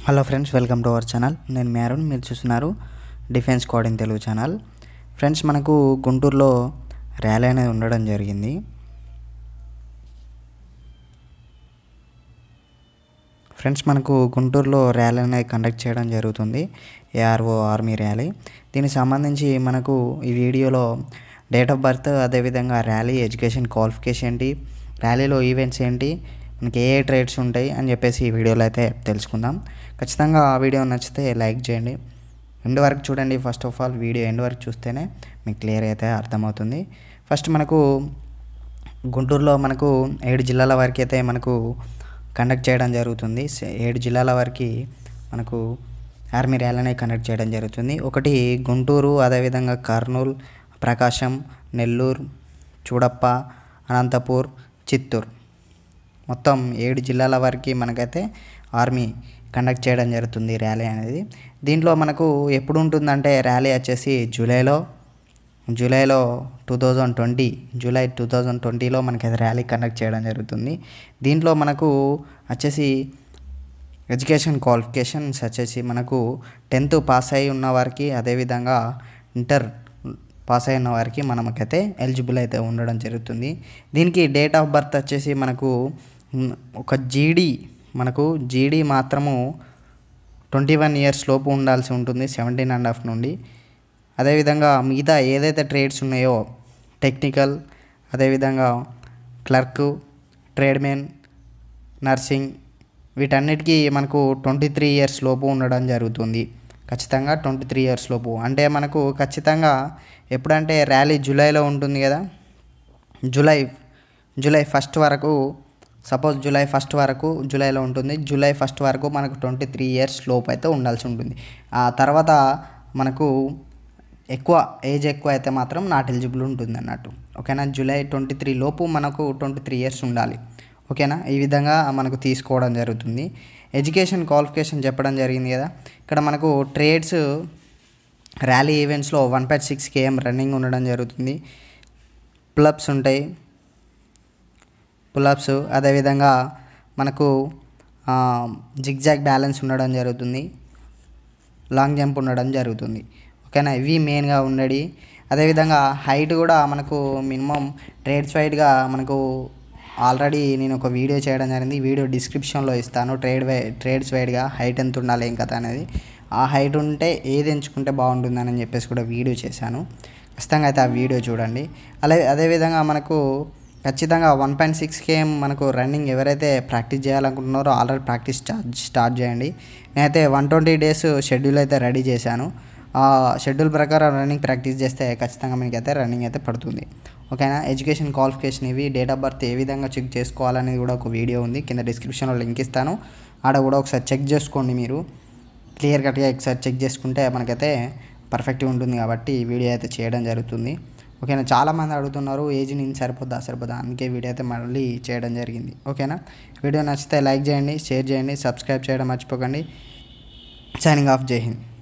hello friends welcome to our channel నేను మేరున్ మీరు చూస్తున్నారు defence coaching Telugu channel friends మనకు గుంటూరులో ర్యాలీ అనేది ఉండడం జరిగింది ఫ్రెండ్స్ మనకు గుంటూరులో ర్యాలీ అనేది కండక్ట్ చేయడం జరుగుతుంది ఏఆర్ఓ ఆర్మీ ర్యాలీ దీనికి సంబంధించి మనకు ఈ వీడియోలో డేట్ ఆఫ్ బర్త్ అదేవిధంగా ర్యాలీ ఎడ్యుకేషన్ క్వాలిఫికేషన్ ఏంటి ర్యాలీలో ఈవెంట్స్ ఏంటి మనకి ఏ ఏ ట్రేడ్స్ ఉంటాయి అని చెప్పేసి ఈ వీడియోలో అయితే తెలుసుకుందాం ఖచ్చితంగా ఆ వీడియో నచ్చితే లైక్ చేయండి ఎండ్ వరకు చూడండి first of all video end వరకు చూస్తేనే మీకు క్లియర్ అయితే అర్థమవుతుంది ఫస్ట్ మనకు గుంటూరులో మనకు ఏడు జిల్లాల వరకు అయితే మనకు కండక్ట్ చేయడం జరుగుతుంది సే- ఏడు జిల్లాల వరకు మనకు ఆర్మీ ర్యాలీ అనేది కండక్ట్ చేయడం జరుగుతుంది ఒకటి గుంటూరు అదేవిధంగా కర్నూలు ప్రకాశం నెల్లూరు చూడప్ప అనంతపూర్ చిత్తూరు మొత్తం ఏడు జిల్లాల వరకు మనకైతే ఆర్మీ కండక్ట్ చేయడం జరుగుతుంది ర్యాలీ అనేది దీంట్లో మనకు ఎప్పుడు ఉంటుందంటే ర్యాలీ వచ్చేసి జూలైలో జూలైలో two thousand twenty July two thousand ట్వంటీలో మనకి అది ర్యాలీ కండక్ట్ చేయడం జరుగుతుంది దీంట్లో మనకు వచ్చేసి ఎడ్యుకేషన్ క్వాలిఫికేషన్స్ వచ్చేసి మనకు టెన్త్ పాస్ అయి ఉన్న వారికి అదేవిధంగా ఇంటర్ పాస్ అయిన వారికి మనకైతే ఎలిజిబుల్ అయితే ఉండడం జరుగుతుంది దీనికి డేట్ ఆఫ్ బర్త్ వచ్చేసి మనకు మ్, ఒక జీడీ మనకు జీడీ మాత్రము ట్వంటీ వన్ ఇయర్స్ లోపు ఉండాల్సి ఉంటుంది సెవెంటీన్ అండ్ హాఫ్ నుండి అదేవిధంగా మిగతా ఏదైతే ట్రేడ్స్ ఉన్నాయో టెక్నికల్ అదేవిధంగా క్లర్క్ ట్రేడ్మెన్ నర్సింగ్ వీటన్నిటికీ మనకు ట్వంటీ త్రీ ఇయర్స్ లోపు ఉండడం జరుగుతుంది ఖచ్చితంగా ట్వంటీ త్రీ ఇయర్స్ లోపు అంటే మనకు ఖచ్చితంగా ఎప్పుడంటే ర్యాలీ జూలైలో ఉంటుంది కదా జూలై జూలై ఫస్ట్ వరకు సపోజ్ జూలై ఫస్ట్ వరకు జూలైలో ఉంటుంది జూలై ఫస్ట్ వరకు మనకు ట్వంటీ త్రీ ఇయర్స్ లోపు అయితే ఉండాల్సి ఉంటుంది ఆ తర్వాత మనకు ఎక్కువ ఏజ్ ఎక్కువ అయితే మాత్రం నాట్ ఎలిజిబుల్ ఉంటుంది అన్నట్టు ఓకేనా జూలై ట్వంటీ త్రీ లోపు మనకు ట్వంటీ త్రీ ఇయర్స్ ఉండాలి ఓకేనా ఈ విధంగా మనకు తీసుకోవడం జరుగుతుంది ఎడ్యుకేషన్ క్వాలిఫికేషన్ చెప్పడం జరిగింది కదా ఇక్కడ మనకు ట్రేడ్స్ ర్యాలీ ఈవెంట్స్లో one point six KM running ఉండడం జరుగుతుంది పులప్స్ ఉంటాయి పులప్స్ అదేవిధంగా మనకు జిగ్జాగ్ బ్యాలెన్స్ ఉండడం జరుగుతుంది లాంగ్ జంప్ ఉండడం జరుగుతుంది ఓకేనా ఇవి మెయిన్గా ఉండడి అదేవిధంగా హైట్ కూడా మనకు మినిమం ట్రేడ్స్ వైడ్గా మనకు ఆల్రెడీ నేను ఒక వీడియో చేయడం జరిగింది ఈ వీడియో డిస్క్రిప్షన్లో ఇస్తాను ట్రేడ్ వై ట్రేడ్స్ వైడ్గా హైట్ ఎంత ఉండాలి ఏం కథ అనేది ఆ హైట్ ఉంటే ఏది ఎంచుకుంటే బాగుంటుందని చెప్పేసి కూడా వీడియో చేశాను ఖచ్చితంగా అయితే ఆ వీడియో చూడండి అలా అదేవిధంగా మనకు ఖచ్చితంగా వన్ పాయింట్ సిక్స్ కేఎం మనకు రన్నింగ్ ఎవరైతే ప్రాక్టీస్ చేయాలనుకుంటున్నారో ఆల్రెడీ ప్రాక్టీస్ స్టార్ట్ స్టార్ట్ చేయండి నేనైతే వన్ ట్వంటీ డేస్ షెడ్యూల్ అయితే రెడీ చేశాను ఆ షెడ్యూల్ ప్రకారం రన్నింగ్ ప్రాక్టీస్ చేస్తే ఖచ్చితంగా మీకు అయితే రన్నింగ్ అయితే పడుతుంది ఓకేనా ఎడ్యుకేషన్ క్వాలిఫికేషన్ ఇవి డేట్ ఆఫ్ బర్త్ ఏ విధంగా చెక్ చేసుకోవాలనేది కూడా ఒక వీడియో ఉంది కింద డిస్క్రిప్షన్లో లింక్ ఇస్తాను ఆడ కూడా ఒకసారి చెక్ చేసుకోండి మీరు క్లియర్ కట్గా ఒకసారి చెక్ చేసుకుంటే మనకైతే పర్ఫెక్ట్గా ఉంటుంది కాబట్టి ఈ వీడియో అయితే చేయడం జరుగుతుంది ఓకేనా చాలామంది అడుగుతున్నారు ఏజ్ నేను సరిపోద్దా సరిపోదా అందుకే వీడియో అయితే మళ్ళీ చేయడం జరిగింది ఓకేనా వీడియో నచ్చితే లైక్ చేయండి షేర్ చేయండి సబ్స్క్రైబ్ చేయడం మర్చిపోకండి సైనింగ్ ఆఫ్ జై హింద్